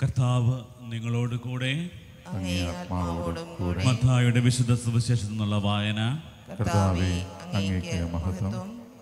കർത്താവ് നിങ്ങളോട് കൂടെ അങ്ങേ ആത്മാവോടും കൂടെ മത്തായുടെ വിശുദ്ധ സുവിശേഷത്തിൽ നിന്നുള്ള വായന കർത്താവെ അങ്ങേക്ക് മഹത്വം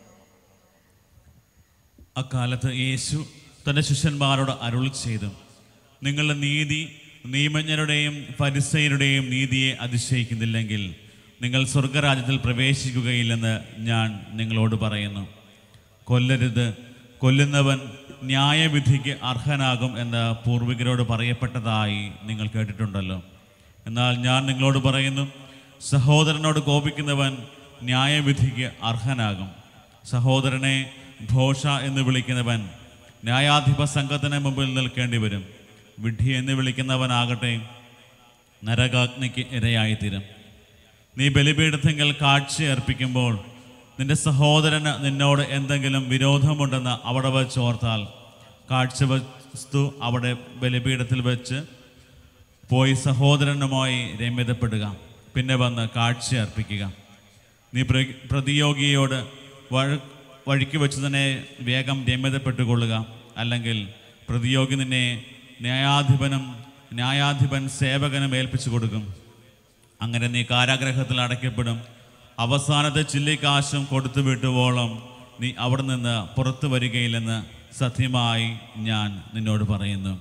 അക്കാലത്ത് യേശു തൻ്റെ ശിഷ്യന്മാരോട് അരുൾ ചെയ്തു നിങ്ങളുടെ നീതി നിയമജ്ഞരുടെയും പരിസയരുടെയും നീതിയെ അതിശയിക്കുന്നില്ലെങ്കിൽ നിങ്ങൾ സ്വർഗരാജ്യത്തിൽ പ്രവേശിക്കുകയില്ലെന്ന് ഞാൻ നിങ്ങളോട് പറയുന്നു കൊല്ലരുത് കൊല്ലുന്നവൻ ന്യായവിധിക്ക് അർഹനാകും എന്ന് പൂർവികരോട് പറയപ്പെട്ടതായി നിങ്ങൾ കേട്ടിട്ടുണ്ടല്ലോ എന്നാൽ ഞാൻ നിങ്ങളോട് പറയുന്നു സഹോദരനോട് കോപിക്കുന്നവൻ ന്യായവിധിക്ക് അർഹനാകും സഹോദരനെ ഘോഷ എന്ന് വിളിക്കുന്നവൻ ന്യായാധിപ സംഘത്തിന് മുമ്പിൽ നിൽക്കേണ്ടി വരും വിഡ്ഢി എന്ന് വിളിക്കുന്നവനാകട്ടെ നരകാഗ്നിക്ക് ഇരയായിത്തീരും നീ ബലിപീഠത്തെങ്കിൽ കാഴ്ച അർപ്പിക്കുമ്പോൾ നിന്റെ സഹോദരന് നിന്നോട് എന്തെങ്കിലും വിരോധമുണ്ടെന്ന് അവിടെ വെച്ച് ഓർത്താൽ കാഴ്ച വസ്തു അവിടെ ബലിപീഠത്തിൽ വെച്ച് പോയി സഹോദരനുമായി രമ്യതപ്പെടുക പിന്നെ വന്ന് കാഴ്ച അർപ്പിക്കുക നീ പ്ര- പ്രതിയോഗിയോട് വഴ വഴിക്ക് വെച്ച് തന്നെ വേഗം രമ്യതപ്പെട്ടുകൊള്ളുക അല്ലെങ്കിൽ പ്രതിയോഗി നിന്നെ ന്യായാധിപനും ന്യായാധിപൻ സേവകനും ഏൽപ്പിച്ചു കൊടുക്കും അങ്ങനെ നീ കാരാഗ്രഹത്തിൽ അടയ്ക്കപ്പെടും അവസാനത്തെ ചില്ലിക്കാശും കൊടുത്തു വിട്ടുവോളം നീ അവിടെ നിന്ന് പുറത്തു വരികയില്ലെന്ന് സത്യമായി ഞാൻ നിന്നോട് പറയുന്നു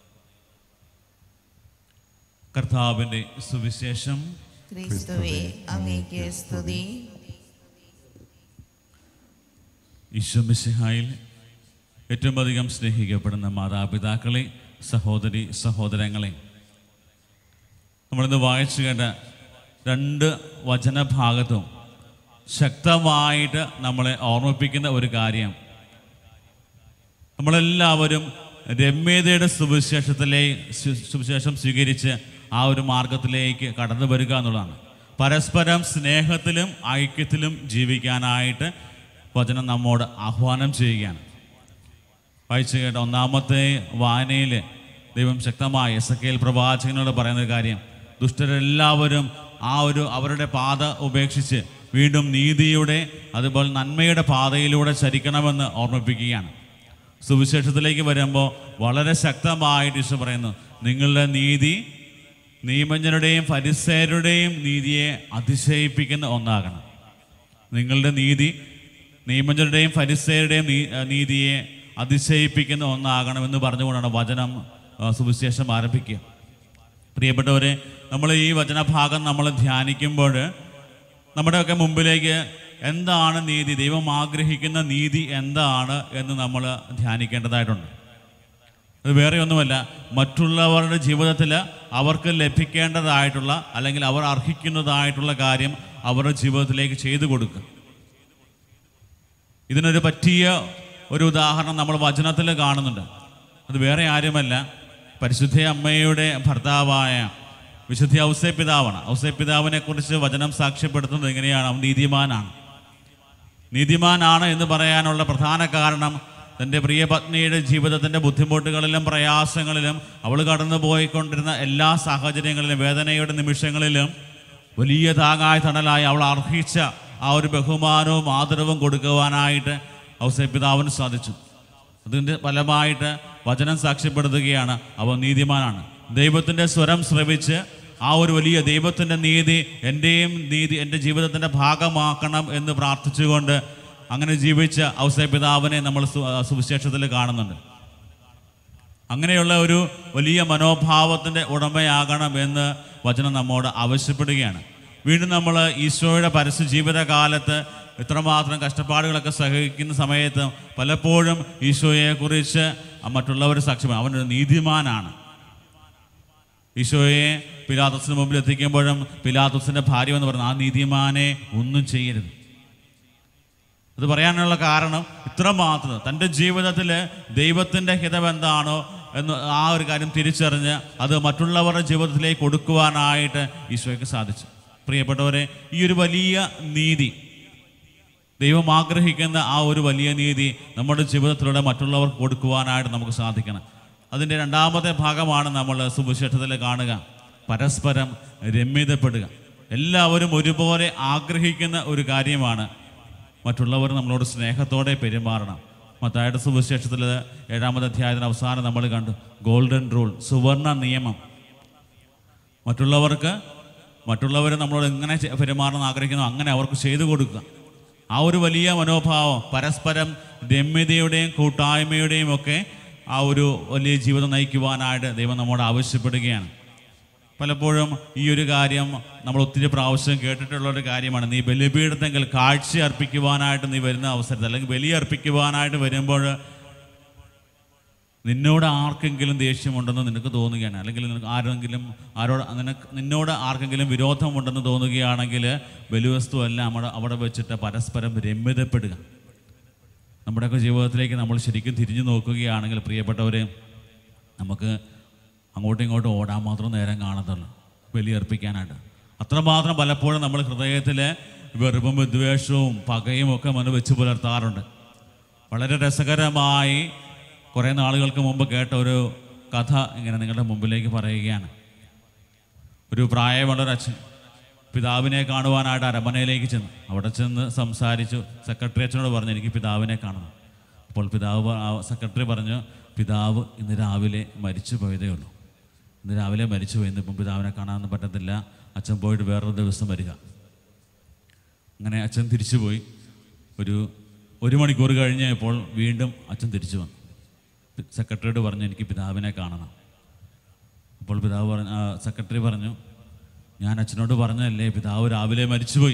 കർത്താവിൻ്റെ സുവിശേഷം ക്രിസ്തുവേ അങ്ങേക്ക് സ്തുതി ഈശ്വമിശിഹായിൽ ഏറ്റവും അധികം സ്നേഹിക്കപ്പെടുന്ന മാതാപിതാക്കളെ സഹോദരി സഹോദരങ്ങളെ നമ്മളിന്ന് വായിച്ചു കേട്ട രണ്ട് വചനഭാഗത്തും ശക്തമായിട്ട് നമ്മളെ ഓർമ്മിപ്പിക്കുന്ന ഒരു കാര്യം നമ്മളെല്ലാവരും രമ്യതയുടെ സുവിശേഷത്തിലെ സു- സുവിശേഷം സ്വീകരിച്ച് ആ ഒരു മാർഗത്തിലേക്ക് കടന്നു വരിക എന്നുള്ളതാണ് പരസ്പരം സ്നേഹത്തിലും ഐക്യത്തിലും ജീവിക്കാനായിട്ട് വചനം നമ്മോട് ആഹ്വാനം ചെയ്യുകയാണ് വായിച്ചു കേട്ട ഒന്നാമത്തെ വായനയിൽ ദൈവം ശക്തമായി എസ് കെ എൽ പ്രവാചകനോട് പറയുന്ന ഒരു കാര്യം ദുഷ്ടരെല്ലാവരും ആ ഒരു അവരുടെ പാത ഉപേക്ഷിച്ച് വീണ്ടും നീതിയുടെ അതുപോലെ നന്മയുടെ പാതയിലൂടെ ചരിക്കണമെന്ന് ഓർമ്മിപ്പിക്കുകയാണ് സുവിശേഷത്തിലേക്ക് വരുമ്പോൾ വളരെ ശക്തമായിട്ട് ഈശോ പറയുന്നു നിങ്ങളുടെ നീതി നിയമജ്ഞരുടെയും പരിസയരുടെയും നീതിയെ അതിശയിപ്പിക്കുന്ന ഒന്നാകണം നിങ്ങളുടെ നീതി നിയമജ്ഞരുടെയും ഫരിസയരുടെയും നീ- ആ, നീതിയെ അതിശയിപ്പിക്കുന്ന ഒന്നാകണമെന്ന് പറഞ്ഞുകൊണ്ടാണ് വചനം ആ, സുവിശേഷം ആരംഭിക്കുക പ്രിയപ്പെട്ടവരെ നമ്മൾ ഈ വചനഭാഗം നമ്മൾ ധ്യാനിക്കുമ്പോൾ നമ്മുടെയൊക്കെ മുമ്പിലേക്ക് എന്താണ് നീതി ദൈവം ആഗ്രഹിക്കുന്ന നീതി എന്താണ് എന്ന് നമ്മൾ ധ്യാനിക്കേണ്ടതായിട്ടുണ്ട് അത് വേറെ ഒന്നുമല്ല മറ്റുള്ളവരുടെ ജീവിതത്തിൽ അവർക്ക് ലഭിക്കേണ്ടതായിട്ടുള്ള അല്ലെങ്കിൽ അവർ അർഹിക്കുന്നതായിട്ടുള്ള കാര്യം അവരുടെ ജീവിതത്തിലേക്ക് ചെയ്തു കൊടുക്കുക ഇതിനൊരു പറ്റിയ ഒരു ഉദാഹരണം നമ്മൾ വചനത്തിൽ കാണുന്നുണ്ട് അത് വേറെ ആരുമല്ല പരിശുദ്ധ അമ്മയുടെ ഭർത്താവായ വിശുദ്ധ ഔസേ പിതാവാണ് ഔസേ പിതാവിനെ കുറിച്ച് വചനം സാക്ഷ്യപ്പെടുത്തുന്നത് എങ്ങനെയാണ് അവൻ നീതിമാനാണ് നീതിമാനാണ് എന്ന് പറയാനുള്ള പ്രധാന കാരണം തൻ്റെ പ്രിയ പത്നിയുടെ ജീവിതത്തിൻ്റെ ബുദ്ധിമുട്ടുകളിലും പ്രയാസങ്ങളിലും അവൾ കടന്നു പോയിക്കൊണ്ടിരുന്ന എല്ലാ സാഹചര്യങ്ങളിലും വേദനയുടെ നിമിഷങ്ങളിലും വലിയ താങ്ങായ തണലായി അവൾ അർഹിച്ച ആ ഒരു ബഹുമാനവും ആദരവും കൊടുക്കുവാനായിട്ട് ഔസേ പിതാവിന് സാധിച്ചു അതിൻ്റെ ഫലമായിട്ട് വചനം സാക്ഷ്യപ്പെടുത്തുകയാണ് അവൻ നീതിമാനാണ് ദൈവത്തിൻ്റെ സ്വരം ശ്രവിച്ച് ആ ഒരു വലിയ ദൈവത്തിൻ്റെ നീതി എൻ്റെയും നീതി എൻ്റെ ജീവിതത്തിൻ്റെ ഭാഗമാക്കണം എന്ന് പ്രാർത്ഥിച്ചുകൊണ്ട് അങ്ങനെ ജീവിച്ച ഔസേ പിതാവിനെ നമ്മൾ സു- ആ, സുവിശേഷത്തിൽ കാണുന്നുണ്ട് അങ്ങനെയുള്ള ഒരു വലിയ മനോഭാവത്തിൻ്റെ ഉടമയാകണം എന്ന് വചനം നമ്മോട് ആവശ്യപ്പെടുകയാണ് വീണ്ടും നമ്മൾ ഈശോയുടെ പരസ്യ ജീവിതകാലത്ത് ഇത്രമാത്രം കഷ്ടപ്പാടുകളൊക്കെ സഹിക്കുന്ന സമയത്ത് പലപ്പോഴും ഈശോയെക്കുറിച്ച് മറ്റുള്ളവർ സാക്ഷ്യം അവനൊരു നീതിമാനാണ് ഈശോയെ പിലാത്തസിന് മുമ്പിൽ എത്തിക്കുമ്പോഴും പിലാത്തസിൻ്റെ ഭാര്യ എന്ന് പറയുന്നത് ആ നീതിമാനെ ഒന്നും ചെയ്യരുത് അത് പറയാനുള്ള കാരണം ഇത്രമാത്രം തൻ്റെ ജീവിതത്തിൽ ദൈവത്തിൻ്റെ ഹിതം എന്താണോ എന്ന് ആ ഒരു കാര്യം തിരിച്ചറിഞ്ഞ് അത് മറ്റുള്ളവരുടെ ജീവിതത്തിലേക്ക് കൊടുക്കുവാനായിട്ട് ഈശോയ്ക്ക് സാധിച്ചു പ്രിയപ്പെട്ടവരെ ഈ ഒരു വലിയ നീതി ദൈവം ആഗ്രഹിക്കുന്ന ആ ഒരു വലിയ നീതി നമ്മുടെ ജീവിതത്തിലൂടെ മറ്റുള്ളവർക്ക് കൊടുക്കുവാനായിട്ട് നമുക്ക് സാധിക്കണം അതിൻ്റെ രണ്ടാമത്തെ ഭാഗമാണ് നമ്മൾ സുവിശേഷത്തിൽ കാണുക പരസ്പരം രമ്യതപ്പെടുക എല്ലാവരും ഒരുപോലെ ആഗ്രഹിക്കുന്ന ഒരു കാര്യമാണ് മറ്റുള്ളവർ നമ്മളോട് സ്നേഹത്തോടെ പെരുമാറണം മത്തായുടെ സുവിശേഷത്തിൽ ഏഴാമത് അധ്യായത്തിന് അവസാനം നമ്മൾ കണ്ടു ഗോൾഡൻ റൂൾ സുവർണ നിയമം മറ്റുള്ളവർക്ക് മറ്റുള്ളവർ നമ്മളോട് എങ്ങനെ ചെ- പെരുമാറണം ആഗ്രഹിക്കുന്നു അങ്ങനെ അവർക്ക് ചെയ്തു കൊടുക്കുക ആ ഒരു വലിയ മനോഭാവം പരസ്പരം രമ്യതയുടെയും കൂട്ടായ്മയുടെയും ഒക്കെ ആ ഒരു വലിയ ജീവിതം നയിക്കുവാനായിട്ട് ദൈവം നമ്മോട് ആവശ്യപ്പെടുകയാണ് പലപ്പോഴും ഈ ഒരു കാര്യം നമ്മൾ ഒത്തിരി പ്രാവശ്യം കേട്ടിട്ടുള്ള ഒരു കാര്യമാണ് നീ ബലിപീഠത്തെങ്കിൽ കാഴ്ച അർപ്പിക്കുവാനായിട്ട് നീ വരുന്ന അവസരത്തിൽ അല്ലെങ്കിൽ ബലി അർപ്പിക്കുവാനായിട്ട് വരുമ്പോൾ നിന്നോട് ആർക്കെങ്കിലും ദേഷ്യമുണ്ടെന്ന് നിനക്ക് തോന്നുകയാണ് അല്ലെങ്കിൽ നിനക്ക് ആരെങ്കിലും ആരോട് നിനക്ക് നിന്നോട് ആർക്കെങ്കിലും വിരോധമുണ്ടെന്ന് തോന്നുകയാണെങ്കിൽ ബലിവസ്തു എല്ലാം അവിടെ അവിടെ വെച്ചിട്ട് പരസ്പരം രമ്യതപ്പെടുക നമ്മുടെയൊക്കെ ജീവിതത്തിലേക്ക് നമ്മൾ ശരിക്കും തിരിഞ്ഞു നോക്കുകയാണെങ്കിൽ പ്രിയപ്പെട്ടവരെ നമുക്ക് അങ്ങോട്ടും ഇങ്ങോട്ടും ഓടാൻ മാത്രം നേരം കാണത്തുള്ളൂ ബലിയർപ്പിക്കാനായിട്ട് അത്രമാത്രം പലപ്പോഴും നമ്മൾ ഹൃദയത്തിൽ വെറുപ്പും വിദ്വേഷവും പകയും ഒക്കെ മന വെച്ച് പുലർത്താറുണ്ട് വളരെ രസകരമായി കുറേ നാളുകൾക്ക് മുമ്പ് കേട്ട ഒരു കഥ ഇങ്ങനെ നിങ്ങളുടെ മുമ്പിലേക്ക് പറയുകയാണ് ഒരു പ്രായമുള്ള ഒരു അച്ഛൻ പിതാവിനെ കാണുവാനായിട്ട് അരമനയിലേക്ക് ചെന്നു അവിടെ ചെന്ന് സംസാരിച്ചു സെക്രട്ടറി അച്ഛനോട് പറഞ്ഞു എനിക്ക് പിതാവിനെ കാണണം അപ്പോൾ പിതാവ് പ- ആ സെക്രട്ടറി പറഞ്ഞു പിതാവ് ഇന്ന് രാവിലെ മരിച്ചു പോയതേ ഉള്ളൂ ഇന്ന് രാവിലെ മരിച്ചു പോയി ഇന്നിപ്പം പിതാവിനെ കാണാനൊന്നും പറ്റത്തില്ല അച്ഛൻ പോയിട്ട് വേറൊരു ദിവസം വരിക അങ്ങനെ അച്ഛൻ തിരിച്ചുപോയി ഒരു ഒരു മണിക്കൂർ കഴിഞ്ഞപ്പോൾ വീണ്ടും അച്ഛൻ തിരിച്ചു വന്നു സെക്രട്ടറിയോട് പറഞ്ഞു എനിക്ക് പിതാവിനെ കാണണം അപ്പോൾ പിതാവ് പറഞ്ഞു ആ, സെക്രട്ടറി പറഞ്ഞു ഞാൻ അച്ഛനോട് പറഞ്ഞതല്ലേ പിതാവ് രാവിലെ മരിച്ചുപോയി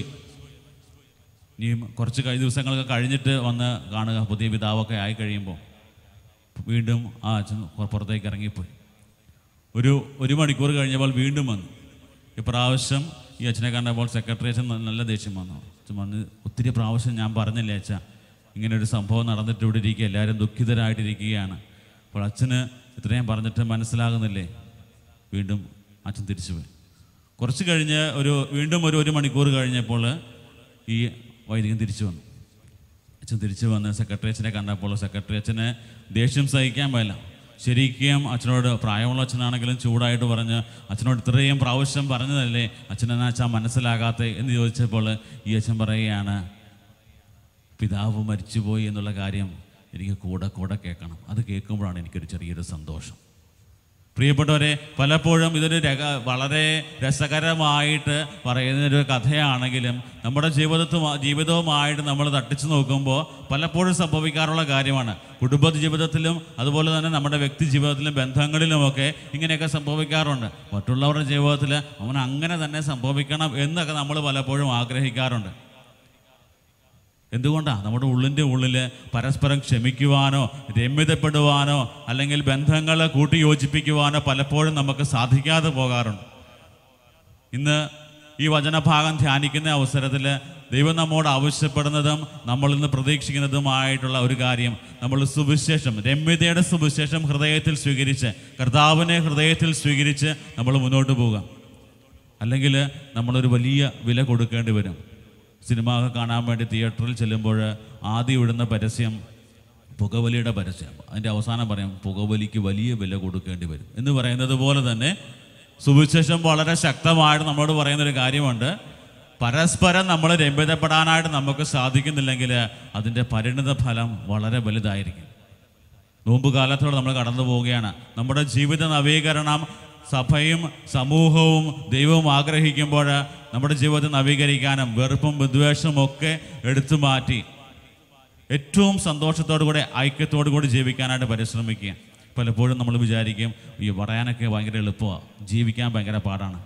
ഇനി കുറച്ച് കഴിഞ്ഞ ദിവസങ്ങളൊക്കെ കഴിഞ്ഞിട്ട് വന്ന് കാണുക പുതിയ പിതാവൊക്കെ ആയി കഴിയുമ്പോൾ വീണ്ടും ആ അച്ഛൻ പുറ- പുറത്തേക്ക് ഇറങ്ങിപ്പോയി ഒരു ഒരു മണിക്കൂർ കഴിഞ്ഞപ്പോൾ വീണ്ടും വന്നു ഇപ്രാവശ്യം ഈ അച്ഛനെ കണ്ടപ്പോൾ സെക്രട്ടറി അച്ഛൻ ന- നല്ല ദേഷ്യം വന്നു അച്ഛൻ വന്ന് ഒത്തിരി പ്രാവശ്യം ഞാൻ പറഞ്ഞില്ലേ അച്ഛ ഇങ്ങനെ ഒരു സംഭവം നടന്നിട്ട് ഇവിടെ ഇരിക്കുക എല്ലാവരും ദുഃഖിതരായിട്ടിരിക്കുകയാണ് അപ്പോൾ അച്ഛന് ഇത്രയും പറഞ്ഞിട്ട് മനസ്സിലാകുന്നില്ലേ വീണ്ടും അച്ഛൻ തിരിച്ചുപോയി കുറച്ച് കഴിഞ്ഞ് ഒരു വീണ്ടും ഒരു ഒരു മണിക്കൂർ കഴിഞ്ഞപ്പോൾ ഈ വൈദികൻ തിരിച്ചു വന്നു അച്ഛൻ തിരിച്ചു വന്ന് സെക്രട്ടറി അച്ഛനെ കണ്ടപ്പോൾ സെക്രട്ടറി അച്ഛന് ദേഷ്യം സഹിക്കാൻ പറ്റില്ല ശരിക്കും അച്ഛനോട് പ്രായമുള്ള അച്ഛനാണെങ്കിലും ചൂടായിട്ട് പറഞ്ഞ് അച്ഛനോട് ഇത്രയും പ്രാവശ്യം പറഞ്ഞതല്ലേ അച്ഛനെന്നാ അച്ഛൻ മനസ്സിലാകാത്ത എന്ന് ചോദിച്ചപ്പോൾ ഈ അച്ഛൻ പറയുകയാണ് പിതാവ് മരിച്ചുപോയി എന്നുള്ള കാര്യം എനിക്ക് കൂടെ കൂടെ കേൾക്കണം അത് കേൾക്കുമ്പോഴാണ് എനിക്കൊരു ചെറിയൊരു സന്തോഷം പ്രിയപ്പെട്ടവരെ പലപ്പോഴും ഇതൊരു രക വളരെ രസകരമായിട്ട് പറയുന്ന ഒരു കഥയാണെങ്കിലും നമ്മുടെ ജീവിതത്തും ജീവിതവുമായിട്ട് നമ്മൾ തട്ടിച്ചു നോക്കുമ്പോൾ പലപ്പോഴും സംഭവിക്കാറുള്ള കാര്യമാണ് കുടുംബ ജീവിതത്തിലും അതുപോലെ തന്നെ നമ്മുടെ വ്യക്തി ജീവിതത്തിലും ബന്ധങ്ങളിലുമൊക്കെ ഇങ്ങനെയൊക്കെ സംഭവിക്കാറുണ്ട് മറ്റുള്ളവരുടെ ജീവിതത്തിൽ അവൻ അങ്ങനെ തന്നെ സംഭവിക്കണം എന്നൊക്കെ നമ്മൾ പലപ്പോഴും ആഗ്രഹിക്കാറുണ്ട് എന്തുകൊണ്ടാണ് നമ്മുടെ ഉള്ളിൻ്റെ ഉള്ളിൽ പരസ്പരം ക്ഷമിക്കുവാനോ രമ്യതപ്പെടുവാനോ അല്ലെങ്കിൽ ബന്ധങ്ങളെ കൂട്ടിയോജിപ്പിക്കുവാനോ പലപ്പോഴും നമുക്ക് സാധിക്കാതെ പോകാറുണ്ട് ഇന്ന് ഈ വചനഭാഗം ധ്യാനിക്കുന്ന അവസരത്തിൽ ദൈവം നമ്മോട് ആവശ്യപ്പെടുന്നതും നമ്മൾ ഇന്ന് പ്രതീക്ഷിക്കുന്നതുമായിട്ടുള്ള ഒരു കാര്യം നമ്മൾ സുവിശേഷം രമ്യതയുടെ സുവിശേഷം ഹൃദയത്തിൽ സ്വീകരിച്ച് കർത്താവിനെ ഹൃദയത്തിൽ സ്വീകരിച്ച് നമ്മൾ മുന്നോട്ട് പോകാം അല്ലെങ്കിൽ നമ്മളൊരു വലിയ വില കൊടുക്കേണ്ടി വരും സിനിമ ഒക്കെ കാണാൻ വേണ്ടി തിയേറ്ററിൽ ചെല്ലുമ്പോൾ ആദ്യം ഇടുന്ന പരസ്യം പുകവലിയുടെ പരസ്യം അതിൻ്റെ അവസാനം പറയാം പുകവലിക്ക് വലിയ വില കൊടുക്കേണ്ടി വരും എന്ന് പറയുന്നത് പോലെ തന്നെ സുവിശേഷം വളരെ ശക്തമായിട്ട് നമ്മളോട് പറയുന്നൊരു കാര്യമുണ്ട് പരസ്പരം നമ്മൾ രമ്യതപ്പെടാനായിട്ട് നമുക്ക് സാധിക്കുന്നില്ലെങ്കിൽ അതിൻ്റെ പരിണിത ഫലം വളരെ വലുതായിരിക്കും നോമ്പ് കാലത്തോടെ നമ്മൾ കടന്നു പോവുകയാണ് നമ്മുടെ ജീവിത നവീകരണം സഭയും സമൂഹവും ദൈവവും ആഗ്രഹിക്കുമ്പോൾ നമ്മുടെ ജീവിതത്തെ നവീകരിക്കാനും വെറുപ്പും വിദ്വേഷവും ഒക്കെ എടുത്തു മാറ്റി ഏറ്റവും സന്തോഷത്തോടു കൂടെ ഐക്യത്തോടു കൂടി ജീവിക്കാനായിട്ട് പരിശ്രമിക്കുക പലപ്പോഴും നമ്മൾ വിചാരിക്കും ഈ പറയാനൊക്കെ ഭയങ്കര എളുപ്പമാണ് ജീവിക്കാൻ ഭയങ്കര പാടാണ്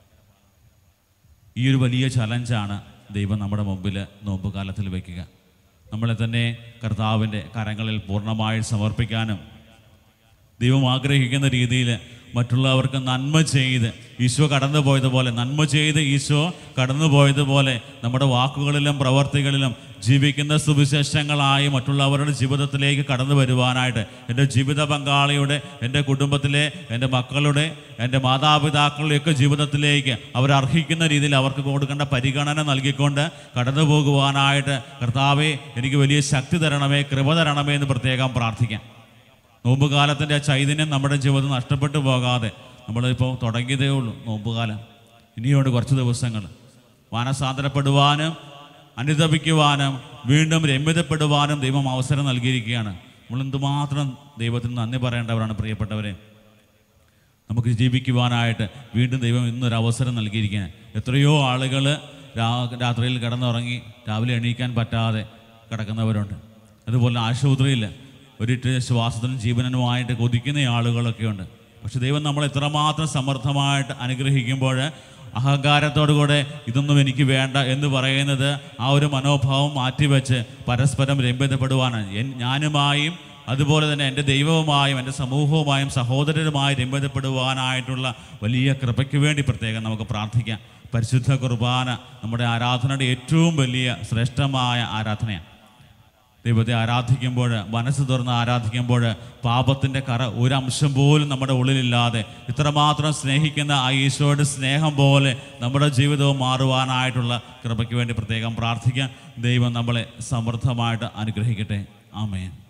ഈ ഒരു വലിയ ചലഞ്ചാണ് ദൈവം നമ്മുടെ മുമ്പിൽ നോമ്പ് കാലത്തിൽ വയ്ക്കുക നമ്മളെ തന്നെ കർത്താവിൻ്റെ കരങ്ങളിൽ പൂർണ്ണമായി സമർപ്പിക്കാനും ദൈവം ആഗ്രഹിക്കുന്ന രീതിയിൽ മറ്റുള്ളവർക്ക് നന്മ ചെയ്ത് ഈശോ കടന്നു പോയതുപോലെ നന്മ ചെയ്ത് ഈശോ കടന്നു പോയതുപോലെ നമ്മുടെ വാക്കുകളിലും പ്രവർത്തികളിലും ജീവിക്കുന്ന സുവിശേഷങ്ങളായി മറ്റുള്ളവരുടെ ജീവിതത്തിലേക്ക് കടന്നു വരുവാനായിട്ട് എൻ്റെ ജീവിത പങ്കാളിയുടെ എൻ്റെ കുടുംബത്തിലെ എൻ്റെ മക്കളുടെ എൻ്റെ മാതാപിതാക്കളുടെയൊക്കെ ജീവിതത്തിലേക്ക് അവരർഹിക്കുന്ന രീതിയിൽ അവർക്ക് കൊടുക്കേണ്ട പരിഗണന നൽകിക്കൊണ്ട് കടന്നു പോകുവാനായിട്ട് കർത്താവെ എനിക്ക് വലിയ ശക്തി തരണമേ കൃപ തരണമേ എന്ന് പ്രത്യേകം പ്രാർത്ഥിക്കാം നോമ്പുകാലത്തിൻ്റെ ചൈതന്യം നമ്മുടെ ജീവിതത്തിൽ നഷ്ടപ്പെട്ടു പോകാതെ നമ്മളിപ്പോൾ തുടങ്ങിയതേ ഉള്ളൂ നോമ്പുകാലം ഇനിയുണ്ട് കുറച്ച് ദിവസങ്ങൾ മാനസാന്തരപ്പെടുവാനും അനുദപിക്കുവാനും വീണ്ടും രമ്യതപ്പെടുവാനും ദൈവം അവസരം നൽകിയിരിക്കുകയാണ് നമ്മൾ എന്തുമാത്രം ദൈവത്തിന് നന്ദി പറയേണ്ടവരാണ് പ്രിയപ്പെട്ടവരെ നമുക്ക് ജീവിക്കുവാനായിട്ട് വീണ്ടും ദൈവം ഇന്നൊരു അവസരം നൽകിയിരിക്കുകയാണ് എത്രയോ ആളുകൾ രാത്രിയിൽ കിടന്നുറങ്ങി രാവിലെ എണീക്കാൻ പറ്റാതെ കിടക്കുന്നവരുണ്ട് അതുപോലെ ആശുപത്രിയിൽ ഒരിട്ട് ശ്വാസത്തിനും ജീവനുമായിട്ട് കൊതിക്കുന്ന ആളുകളൊക്കെ ഉണ്ട് പക്ഷെ ദൈവം നമ്മളെ എത്രമാത്രം സമർത്ഥമായിട്ട് അനുഗ്രഹിക്കുമ്പോൾ അഹങ്കാരത്തോടു കൂടെ ഇതൊന്നും എനിക്ക് വേണ്ട എന്ന് പറയുന്നത് ആ ഒരു മനോഭാവം മാറ്റിവെച്ച് പരസ്പരം രമ്യതപ്പെടുവാനാണ് എൻ- ഞാനുമായും അതുപോലെ തന്നെ എൻ്റെ ദൈവവുമായും എൻ്റെ സമൂഹവുമായും സഹോദരരുമായി രമ്യതപ്പെടുവാനായിട്ടുള്ള വലിയ കൃപയ്ക്ക് വേണ്ടി പ്രത്യേകം നമുക്ക് പ്രാർത്ഥിക്കാം പരിശുദ്ധ കുർബാന നമ്മുടെ ആരാധനയുടെ ഏറ്റവും വലിയ ശ്രേഷ്ഠമായ ആരാധനയാണ് ദൈവത്തെ ആരാധിക്കുമ്പോൾ മനസ്സ് തുറന്ന് ആരാധിക്കുമ്പോൾ പാപത്തിൻ്റെ കറ ഒരു അംശം പോലും നമ്മുടെ ഉള്ളിലില്ലാതെ ഇത്രമാത്രം സ്നേഹിക്കുന്ന ആ ഈശോയുടെ സ്നേഹം പോലെ നമ്മുടെ ജീവിതവും മാറുവാനായിട്ടുള്ള കൃപയ്ക്ക് വേണ്ടി പ്രത്യേകം പ്രാർത്ഥിക്കാം ദൈവം നമ്മളെ സമൃദ്ധമായിട്ട് അനുഗ്രഹിക്കട്ടെ ആമേൻ